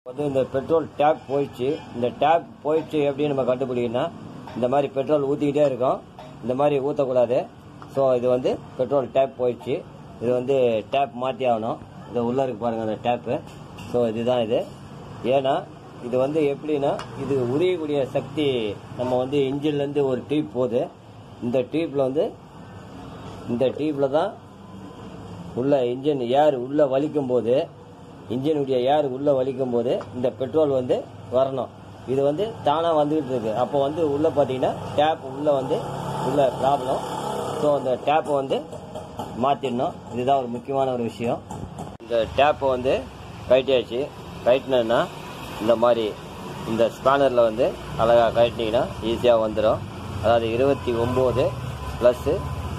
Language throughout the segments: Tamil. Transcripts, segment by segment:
வந்து இந்த பெட்ரோல் டேப் போயிடுச்சு இந்த டேப் போயிடுச்சு எப்படி நம்ம கண்டுபிடிக்கணும்னா இந்த மாதிரி பெட்ரோல் ஊற்றிக்கிட்டே இருக்கும் இந்த மாதிரி ஊற்றக்கூடாது ஸோ இது வந்து பெட்ரோல் டேப் போயிடுச்சு இது வந்து டேப் மாற்றி ஆகணும் இது உள்ளே இருக்கு பாருங்கள் அந்த டேப்பு ஸோ இதுதான் இது ஏன்னா இது வந்து எப்படின்னா இது உரியக்கூடிய சக்தி நம்ம வந்து இன்ஜின்லேருந்து ஒரு டியூப் போகுது இந்த டியூப்பில் வந்து இந்த டியூப்பில் தான் உள்ள இன்ஜின் ஏர் உள்ள வலிக்கும் போது இன்ஜினுடைய ஏர் உள்ள வலிக்கும் போது இந்த பெட்ரோல் வந்து வரணும் இது வந்து தானாக வந்துகிட்டு இருக்கு அப்போ வந்து உள்ள பார்த்தீங்கன்னா டேப் உள்ள வந்து உள்ள ப்ராப்ளம் ஸோ அந்த டேப்பை வந்து மாற்றிடணும் இதுதான் ஒரு முக்கியமான ஒரு விஷயம் இந்த டேப்பை வந்து கழட்டியாச்சு கழட்டினேன்னா இந்த மாதிரி இந்த ஸ்பேனரில் வந்து அழகாக கழட்டினீங்கன்னா ஈஸியாக வந்துடும் அதாவது இருபத்தி ஒம்பது ப்ளஸ்ஸு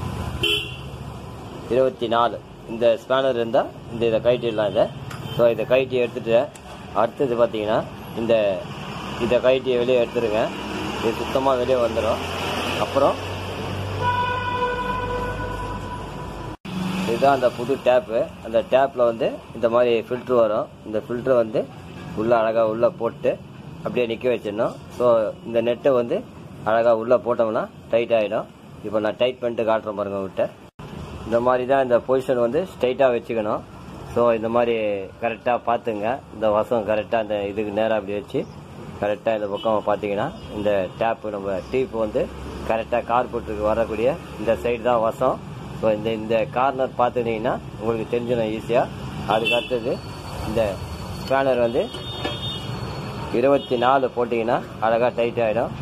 இருபத்தி நாலு இந்த ஸ்பேனர் இருந்தால் இந்த இதை கழட்டிடலாம் இதை ஸோ இதை கழட்டி எடுத்துட்டு அடுத்தது பார்த்தீங்கன்னா இந்த இதை கழட்டி வெளியே எடுத்துருங்க இது சுத்தமாக வெளியே வந்துடும் அப்புறம் இதுதான் அந்த புது டேப்பு அந்த டேப்பில் வந்து இந்த மாதிரி ஃபில்ட்ரு வரும் இந்த ஃபில்ட்ரு வந்து உள்ளே அழகாக உள்ளே போட்டு அப்படியே நிற்க வச்சிடணும் ஸோ இந்த நெட்டை வந்து அழகாக உள்ளே போட்டோம்னா டைட் ஆகிடும் இப்போ நான் டைட் பண்ணிட்டு காட்டுறேன் பாருங்க விட்ட இந்த மாதிரி தான் இந்த பொசிஷன் வந்து ஸ்ட்ரைட்டாக வச்சுக்கணும் ஸோ இந்த மாதிரி கரெக்டாக பார்த்துங்க இந்த வசம் கரெக்டாக இந்த இதுக்கு நேராக அப்படி வச்சு கரெக்டாக இந்த பக்கம் பார்த்தீங்கன்னா இந்த டேப்பு நம்ம டீப் வந்து கரெக்டாக கார்பெட்டுக்கு வரக்கூடிய இந்த சைடு தான் வசம் ஸோ இந்த இந்த கார்னர் பார்த்துட்டீங்கன்னா உங்களுக்கு தெரிஞ்சிடும் ஈஸியாக அதுக்கு அடுத்தது இந்த ஸ்பேனர் வந்து இருபத்தி நாலு போட்டிங்கன்னா அழகாக டைட் ஆகிடும்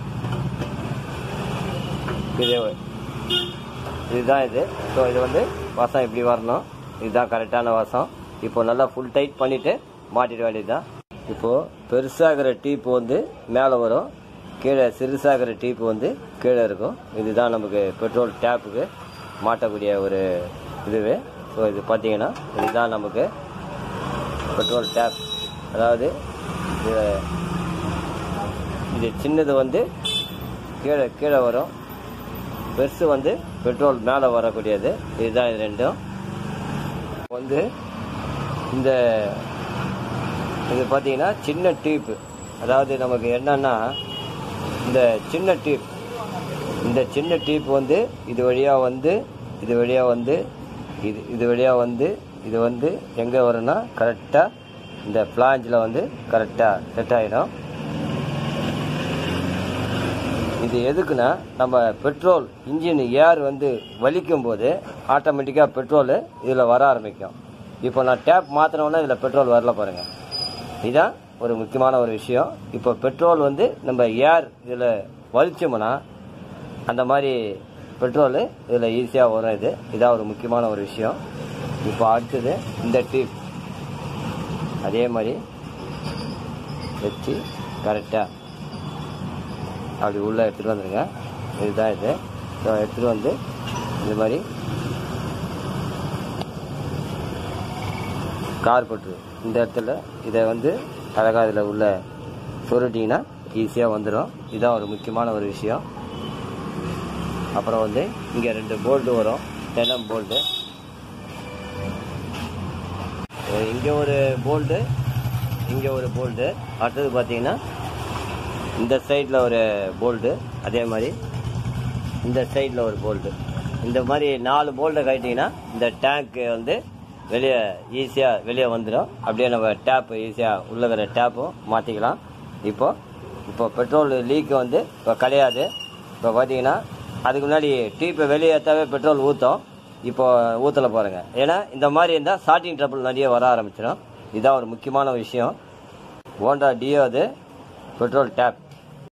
இது இதுதான் இது ஸோ இது வந்து வசம் இப்படி வரணும் இதுதான் கரெக்டான வசம் இப்போ நல்லா ஃபுல் டைட் பண்ணிவிட்டு மாட்டிட வேண்டியதுதான் இப்போது பெருசாகிற டீப்பு வந்து மேலே வரும் கீழே சிறுசாகிற டீப்பு வந்து கீழே இருக்கும் இதுதான் நமக்கு பெட்ரோல் டேப்புக்கு மாட்டக்கூடிய ஒரு இதுவே ஸோ இது பார்த்தீங்கன்னா இதுதான் நமக்கு பெட்ரோல் டேப் அதாவது இது இது சின்னது வந்து கீழே கீழே வரும் பெருசு வந்து பெட்ரோல் மேலே வரக்கூடியது இதுதான் இது ரெண்டும் வந்து இந்த இது பார்த்தீங்கன்னா சின்ன டியூப் அதாவது நமக்கு என்னன்னா இந்த சின்ன டியூப் இந்த சின்ன டியூப் வந்து இது வழியாக வந்து இது வழியாக வந்து இது இது வழியாக வந்து இது வந்து எங்கே வரும்னா கரெக்டாக இந்த ஃப்ளாஞ்சில் வந்து கரெக்டாக செட் ஆகிடும் இது எதுக்குன்னா நம்ம பெட்ரோல் இன்ஜின் ஏர் வந்து வலிக்கும் போது ஆட்டோமேட்டிக்காக பெட்ரோல் இதில் வர ஆரம்பிக்கும் இப்போ நான் டேப் மாற்றினோன்னா இதில் பெட்ரோல் வரல பாருங்க இதுதான் ஒரு முக்கியமான ஒரு விஷயம் இப்போ பெட்ரோல் வந்து நம்ம ஏர் இதில் வலிச்சோம்னா அந்த மாதிரி பெட்ரோல் இதில் ஈஸியாக வரும் இது இதான் ஒரு முக்கியமான ஒரு விஷயம் இப்போ அடுத்தது இந்த டியூப் அதே மாதிரி வச்சு கரெக்டாக அப்படி உள்ளே எடுத்துகிட்டு வந்துடுங்க இதுதான் இது ஸோ எடுத்துகிட்டு வந்து இந்த மாதிரி கார்பெட்ரு இந்த இடத்துல இதை வந்து அழகாக இதில் உள்ள சொருட்டிங்கன்னா ஈஸியாக வந்துடும் இதுதான் ஒரு முக்கியமான ஒரு விஷயம் அப்புறம் வந்து இங்கே ரெண்டு போல்டு வரும் டெனம் போல்டு இங்கே ஒரு போல்டு இங்கே ஒரு போல்டு அடுத்தது பார்த்தீங்கன்னா இந்த சைடில் ஒரு போல்டு அதே மாதிரி இந்த சைடில் ஒரு போல்டு இந்த மாதிரி நாலு போல்டை கட்டிங்கன்னா இந்த டேங்க் வந்து வெளியே ஈஸியாக வெளியே வந்துடும் அப்படியே நம்ம டேப்பு ஈஸியாக உள்ளகிற டேப்பும் மாற்றிக்கலாம் இப்போ இப்போ பெட்ரோல் லீக்கு வந்து இப்போ கிடையாது இப்போ பார்த்தீங்கன்னா அதுக்கு முன்னாடி டீப்பை வெளியே ஏற்றாவே பெட்ரோல் ஊற்றும் இப்போ ஊற்றலை பாருங்கள் ஏன்னா இந்த மாதிரி இருந்தால் ஸ்டார்டிங் ட்ரபிள் நிறைய வர ஆரம்பிச்சிடும் இதுதான் ஒரு முக்கியமான விஷயம் ஹோண்டா டியோ அது பெட்ரோல் டேப்